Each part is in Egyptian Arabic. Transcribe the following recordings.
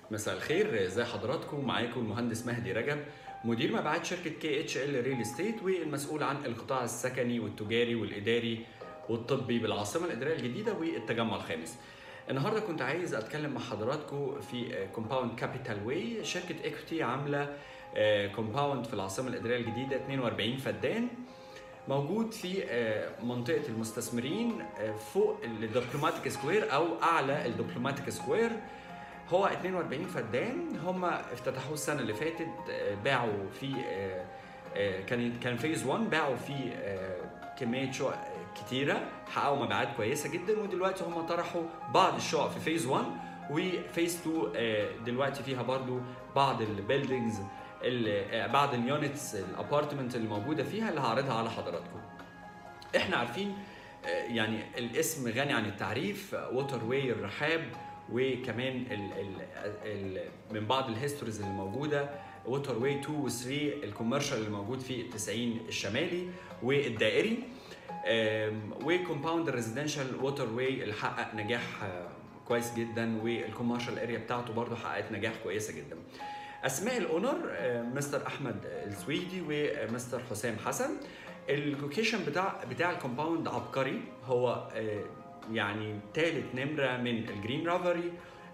مساء الخير ازي حضراتكم معاكم المهندس مهدي رجب مدير مبيعات شركه كي اتش ال ريل استيت والمسؤول عن القطاع السكني والتجاري والاداري والطبي بالعاصمه الاداريه الجديده والتجمع الخامس النهارده كنت عايز اتكلم مع حضراتكم في كومباوند كابيتال واي شركه ايكوتي عامله كومباوند في العاصمه الاداريه الجديده 42 فدان موجود في منطقه المستثمرين فوق الدبلوماتيك سكوير او اعلى الدبلوماتيك سكوير هو 42 فدان هم افتتحوه السنه اللي فاتت باعوا في كان كان فيز 1 باعوا فيه كميه شقق كتيره حققوا مبيعات كويسه جدا ودلوقتي هم طرحوا بعض الشقق في فيز 1 وفيز 2 دلوقتي فيها برضو بعض البيلدينجز بعض اليونتس الابارتمنت اللي موجوده فيها اللي هعرضها على حضراتكم احنا عارفين يعني الاسم غني عن التعريف ووتر واي الرحاب وكمان ال ال ال من بعض الهيستوريز اللي موجوده ووتر واي 2 و 3 الكوميرشال اللي موجود في التسعين الشمالي والدائري وكومباوند الريزيدنشال ووتر واي اللي حقق نجاح كويس جدا والكوميرشال اريا بتاعته برضه حققت نجاح كويسه جدا اسماء الاونر مستر احمد السويدي ومستر حسام حسن اللوكيشن بتاع بتاع الكومباوند عبقري هو يعني ثالث نمره من الجرين رافري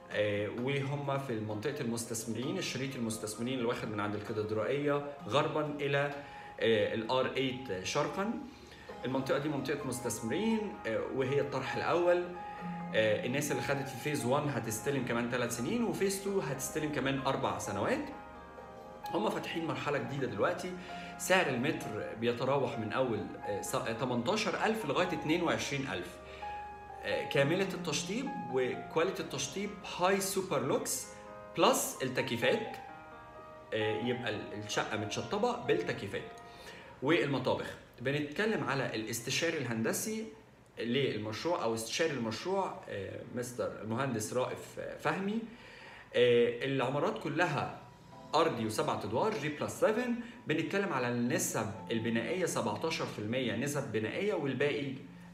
وهم في منطقه المستثمرين الشريط المستثمرين اللي واخد من عند الكاتدرائيه غربا الى الار 8 شرقا المنطقه دي منطقه مستثمرين وهي الطرح الاول الناس اللي خدت في فيز 1 هتستلم كمان ثلاث سنين وفيز 2 هتستلم كمان اربع سنوات هم فاتحين مرحله جديده دلوقتي سعر المتر بيتراوح من اول 18000 لغايه 22000 كامله التشطيب وكواليتي التشطيب هاي سوبر لوكس بلس التكييفات يبقى الشقه متشطبه بالتكييفات والمطابخ بنتكلم على الاستشاري الهندسي للمشروع او استشاري المشروع مستر المهندس رائف فهمي العمارات كلها ارضي وسبعة ادوار جي بلس 7 بنتكلم على النسب البنائيه 17% نسب بنائيه والباقي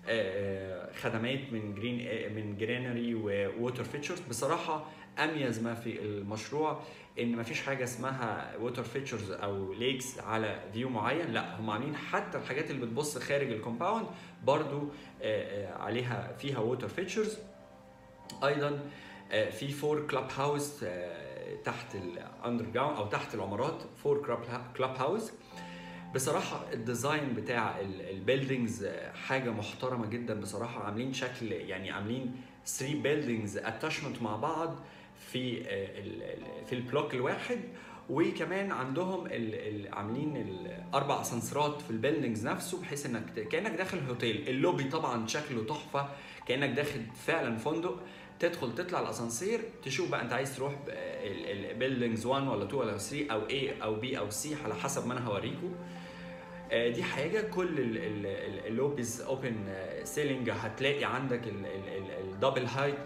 خدمات من جرين من جرينري ووتر فيتشرز بصراحه اميز ما في المشروع ان ما فيش حاجه اسمها ووتر فيتشرز او ليكس على فيو معين لا هم عاملين حتى الحاجات اللي بتبص خارج الكومباوند برضو عليها فيها ووتر فيتشرز ايضا في فور كلاب هاوس تحت الاندر جراوند او تحت العمارات فور كلاب هاوس بصراحه الديزاين بتاع البيلدينجز حاجه محترمه جدا بصراحه عاملين شكل يعني عاملين 3 بيلدينجز اتاشمنت مع بعض في في البلوك الواحد وكمان عندهم ال ال عاملين الاربع اسانسيرات في البيلدينجز نفسه بحيث انك كانك داخل هوتيل اللوبي طبعا شكله تحفه كانك داخل فعلا فندق تدخل تطلع الاسانسير تشوف بقى انت عايز تروح البيلدينجز 1 ولا 2 ولا 3 او A او B او C على حسب ما انا هوريكم دي حاجه كل اللوبيز اوبن سيلينج هتلاقي عندك الدبل هايت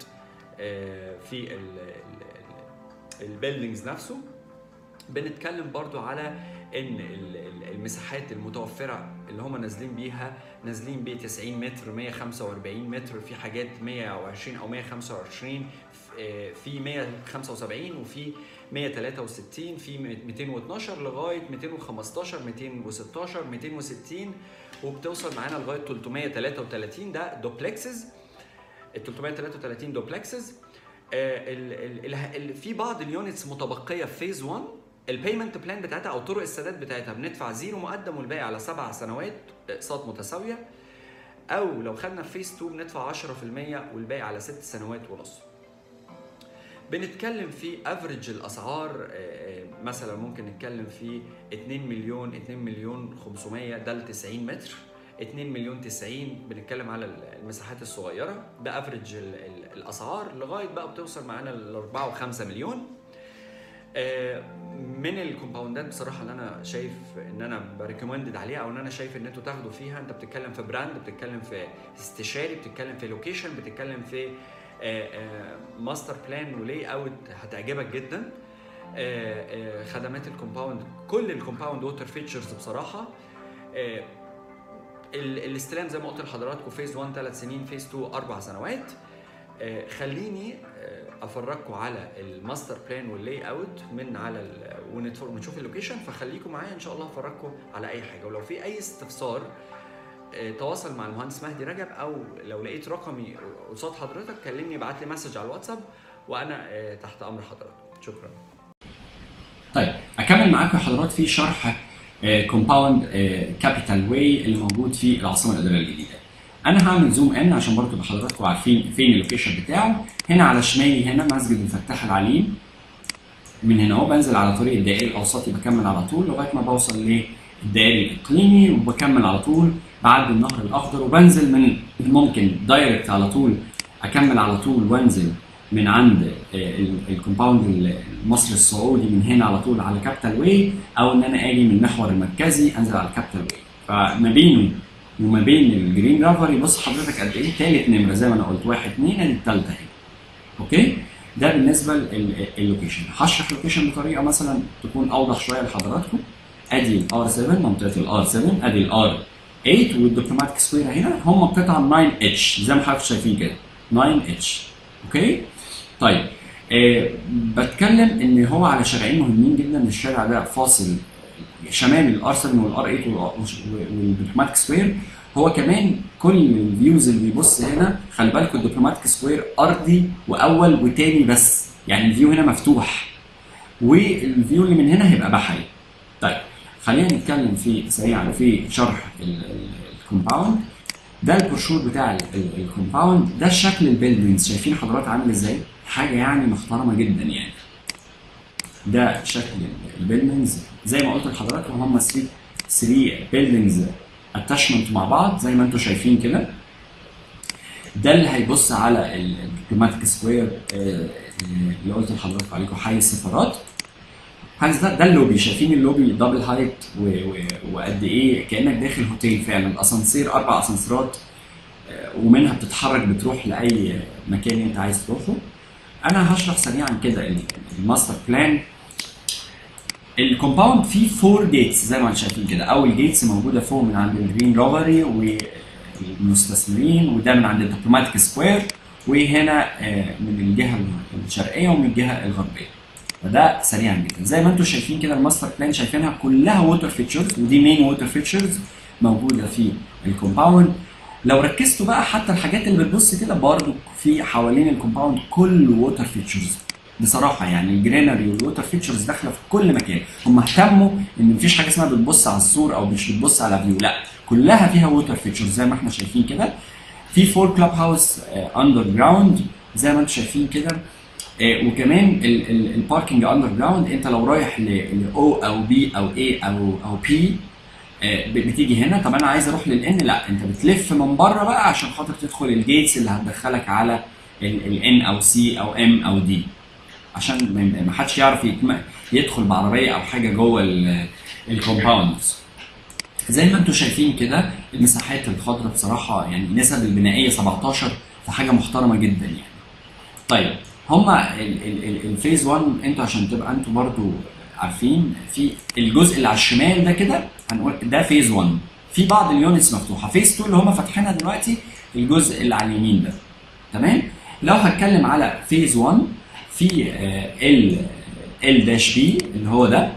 في البيلدينجز نفسه بنتكلم برضو على ان المساحات المتوفره اللي هم نازلين بيها نازلين ب 90 متر 145 متر في حاجات 120 او 125 في 175 وفي 163 في 212 لغايه 215 216 260 وبتوصل معانا لغايه 333 ده دوبلكسز ال 333 دوبلكسز في بعض اليونتس متبقيه في فيز 1 البيمنت بلان بتاعتها او طرق السداد بتاعتها بندفع زيرو مقدم والباقي على سبع سنوات اقساط متساويه او لو خدنا في فيز 2 بندفع 10% والباقي على ست سنوات ونص بنتكلم في افريج الاسعار مثلا ممكن نتكلم في 2 مليون 2 مليون 500 ده ل 90 متر 2 مليون 90 بنتكلم على المساحات الصغيره ده افريج الاسعار لغايه بقى بتوصل معانا ل 4 و5 مليون من الكومباوندات بصراحه اللي انا شايف ان انا بريكومندد عليها او ان انا شايف ان انتوا تاخدوا فيها انت بتتكلم في براند بتتكلم في استشاري بتتكلم في لوكيشن بتتكلم في ماستر بلان ولي اوت هتعجبك جدا خدمات الكومباوند كل الكومباوند ووتر فيتشرز بصراحه الاستلام زي ما قلت لحضراتكم فيز 1 ثلاث سنين فيز 2 اربع سنوات آه، خليني آه، افرجكم على الماستر بلان واللاي اوت من على ال- ونتفرج- ونشوف اللوكيشن فخليكم معايا ان شاء الله افرجكم على اي حاجه ولو في اي استفسار آه، تواصل مع المهندس مهدي رجب او لو لقيت رقمي قصاد حضرتك كلمني ابعت لي مسج على الواتساب وانا آه، تحت امر حضرتك شكرا طيب اكمل معاكم يا حضرات في شرح كومباوند كابيتال واي اللي موجود في العاصمه الاداريه الجديده. انا هعمل زوم ان عشان برضو تبقى حضراتكم عارفين فين اللوكيشن بتاعه هنا على شمالي هنا مسجد الفتاح العليم من هنا اهو بنزل على طريق الدائري الاوسطي بكمل على طول لغايه ما بوصل للدائري الاقليمي وبكمل على طول بعدي النهر الاخضر وبنزل من ممكن دايركت على طول اكمل على طول وانزل من عند آه، ال- الكومباوند المصري السعودي من هنا على طول على كابيتال واي او ان انا اجي من المحور المركزي انزل على كابيتال واي فما بينه وما بين الجرين رافري بص حضرتك قد ايه تالت نمره زي ما انا قلت واحد اثنين ادي الثالثه اهي اوكي ده بالنسبه للوكيشن هشرح اللوكيشن بطريقه مثلا تكون اوضح شويه لحضراتكم ادي الار 7 منطقه الار 7 ادي الار 8 والدبلوماتيك سكوير هنا هم قطعه 9 اتش زي ما حضرتك شايفين كده 9 اتش اوكي طيب آه بتكلم ان هو على شارعين مهمين جدا الشارع ده فاصل شمال الار 7 والار 8 والدبلوماتيك سكوير هو كمان كل الفيوز اللي بيبص هنا خلي بالكم الدبلوماتيك سكوير ارضي واول وتاني بس يعني الفيو هنا مفتوح والفيو اللي من هنا هيبقى بحري طيب خلينا نتكلم في سريعا في شرح الكومباوند ده البروشور بتاع ال- ال- الكومباوند ده شكل البيلدينجز شايفين حضرتك عامل ازاي حاجه يعني محترمه جدا يعني ده شكل البيلدينجز زي ما قلت لحضراتكم هم 3 3 بيلدينجز اتاشمنت مع بعض زي ما انتم شايفين كده ده اللي هيبص على الدبلوماتيك سكوير اللي قلت لحضراتكم عليكم حي السفارات حاجز ده ده اللوبي شايفين اللوبي دبل هايت و- و- وقد ايه كانك داخل هوتيل فعلا الاسانسير اربع اسانسيرات آه، ومنها بتتحرك بتروح لاي مكان انت عايز تروحه انا هشرح سريعا كده ال- الماستر بلان الكومباوند فيه فور جيتس زي ما انتم شايفين كده اول جيتس موجوده فوق من عند الجرين روفري والمستثمرين وده من عند الدبلوماتيك سكوير وهنا آه، من الجهه الشرقيه ومن الجهه الغربيه فده سريعا جدا زي ما انتم شايفين كده الماستر بلان شايفينها كلها ووتر فيتشرز ودي مين ووتر فيتشرز موجوده في الكومباوند لو ركزتوا بقى حتى الحاجات اللي بتبص كده برضو في حوالين الكومباوند كل ووتر فيتشرز بصراحه يعني الجرينري والووتر فيتشرز داخله في كل مكان هم اهتموا ان مفيش حاجه اسمها بتبص على السور او مش بتبص على فيو لا كلها فيها ووتر فيتشرز زي ما احنا شايفين كده في فور كلاب هاوس اندر جراوند زي ما انتم شايفين كده آه، وكمان الباركنج اندر جراوند انت لو رايح لاو او بي او اي او او بي بتيجي هنا طب انا عايز اروح للان لا انت بتلف من بره بقى عشان خاطر تدخل الجيتس اللي هتدخلك على الان او سي او ام او دي عشان ما- ما حدش يعرف يتم- يدخل بعربيه او حاجه جوه الكومباوندز زي ما انتم شايفين كده المساحات الخضراء بصراحه يعني النسب البنائيه 17 فحاجه محترمه جدا يعني طيب هما ال- ال- ال- الفيز 1 انتوا عشان تبقى انتوا برضو عارفين في الجزء اللي على الشمال ده كده هنقول ده فيز 1 في بعض اليونتس مفتوحه فيز 2 اللي هما فاتحينها دلوقتي الجزء اللي على اليمين ده تمام لو هتكلم على فيز 1 في ال ال داش بي اللي هو ده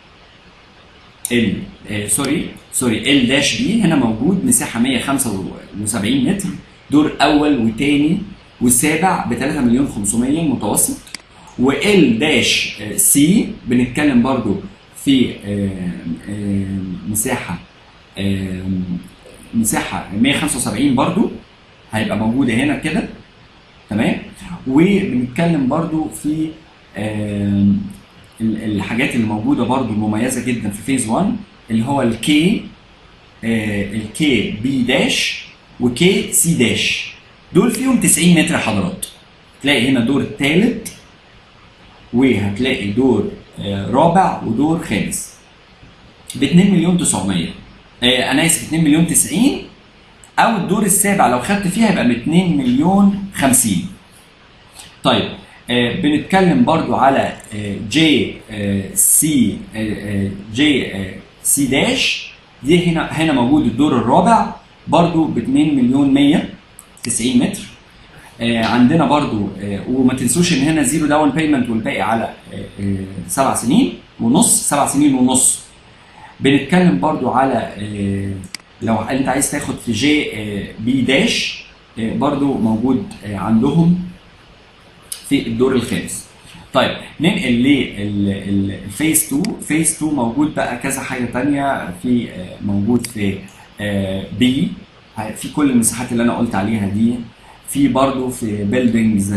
ال آه، سوري سوري ال داش بي هنا موجود مساحه 175 متر دور اول وثاني والسابع ب 3 مليون 500 متوسط وال داش آه، سي بنتكلم برضو في آه، آه، مساحه آه، مساحه 175 برضو هيبقى موجوده هنا كده تمام وبنتكلم برضو في آم، ال- الحاجات اللي موجوده برضو المميزه جدا في فيز 1 اللي هو الكي الكي بي داش وكي سي داش دول فيهم 90 متر يا حضرات تلاقي هنا دور ثالث وهتلاقي دور آه، رابع ودور خامس ب 2 مليون 900 آه، انا اسف 2 مليون 90 او الدور السابع لو خدت فيها يبقى ب 2 مليون 50 طيب آه بنتكلم برضو على آه جي آه سي آه جي آه سي داش دي هنا هنا موجود الدور الرابع برضو ب 2 مليون 100 90 متر آه، عندنا برضو آه، وما تنسوش ان هنا زيرو داون بيمنت والباقي على آه، آه، سبع سنين ونص سبع سنين ونص بنتكلم برضو على آه، لو انت عايز تاخد في جي آه، بي داش آه، برضو موجود آه، عندهم في الدور الخامس طيب ننقل للفيز 2 فيز 2 موجود بقى كذا حاجه تانية في آه، موجود في بي في كل المساحات اللي انا قلت عليها دي في برضو في بيلدينجز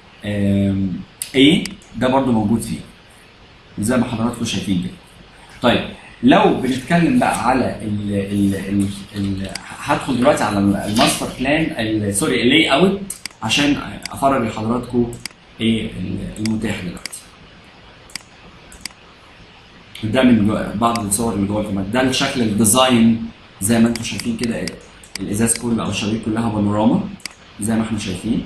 اي ده برضو موجود فيه زي ما حضراتكم شايفين كده طيب لو بنتكلم بقى على ال ال ال ال هدخل دلوقتي على الماستر بلان ال- سوري اللاي اوت عشان افرج لحضراتكم ايه ال- المتاح دلوقتي ده من جو- بعض الصور اللي جوه الكاميرا ده الشكل الديزاين زي ما انتم شايفين كده الازاز كله او الشبابيك كلها بانوراما زي ما احنا شايفين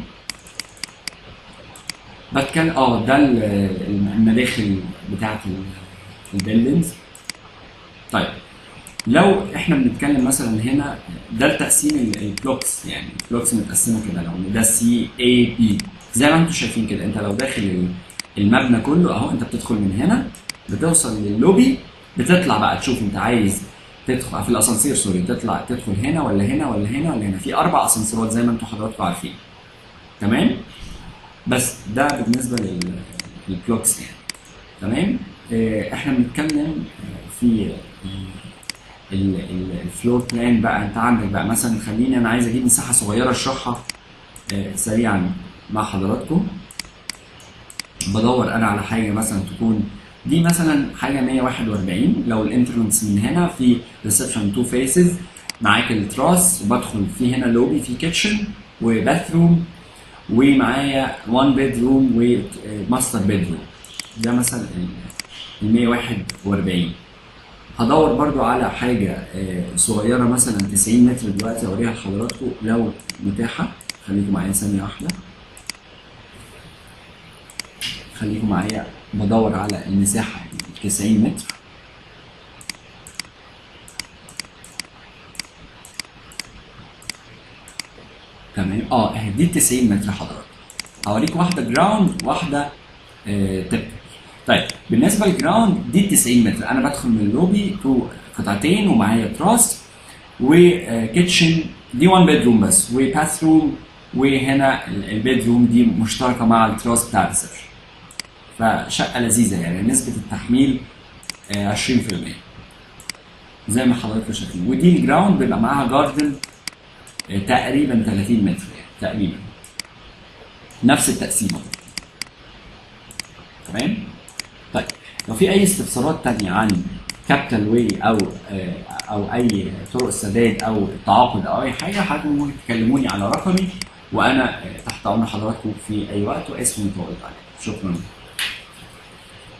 بتكلم اه ده ال- المداخل بتاعت البيلدنجز طيب لو احنا بنتكلم مثلا هنا ده التقسيم ال- البلوكس يعني البلوكس متقسمه كده لو ده سي اي بي زي ما انتم شايفين كده انت لو داخل ال- المبنى كله اهو انت بتدخل من هنا بتوصل للوبي بتطلع بقى تشوف انت عايز تدخل في الاسانسير سوري تطلع تدخل هنا ولا هنا ولا هنا ولا هنا في اربع اسانسيرات زي ما انتم حضراتكم عارفين تمام بس ده بالنسبه لل- للبلوكس يعني تمام آه، احنا بنتكلم آه، في ال- ال- الفلور بلان بقى انت عندك بقى مثلا خليني انا عايز اجيب مساحه صغيره اشرحها آه، سريعا مع حضراتكم بدور انا على حاجه مثلا تكون دي مثلا حاجه 141 لو الانترنس من هنا في ريسبشن تو فيسز معاك التراس وبدخل في هنا لوبي في كيتشن وباث روم ومعايا 1 بيد روم وماستر بيد روم ده مثلا ال 141 هدور برضو على حاجة آه، صغيرة مثلا 90 متر دلوقتي اوريها لحضراتكم لو متاحة خليكم معايا ثانية واحدة خليكم معايا بدور على المساحة 90 متر تمام اه اهي دي 90 متر حضرتك هوريك واحدة جراوند واحدة آه تب طيب بالنسبة للجراوند دي 90 متر انا بدخل من اللوبي تو قطعتين ومعايا تراس وكيتشن دي 1 بيدروم بس وباث روم وهنا البيد روم دي مشتركة مع التراس بتاع الريسبشن فشقة لذيذة يعني نسبة التحميل آه، 20% زي ما حضراتكم شايفين ودي الجراوند بيبقى معاها جاردن آه، تقريبا 30 متر يعني تقريبا نفس التقسيمة تمام طيب لو في اي استفسارات تانية عن كابيتال واي او آه، او اي طرق السداد او التعاقد او اي حاجه حضراتكم ممكن تكلموني على رقمي وانا آه، تحت امر حضراتكم في اي وقت واسمي طارق عليه شكرا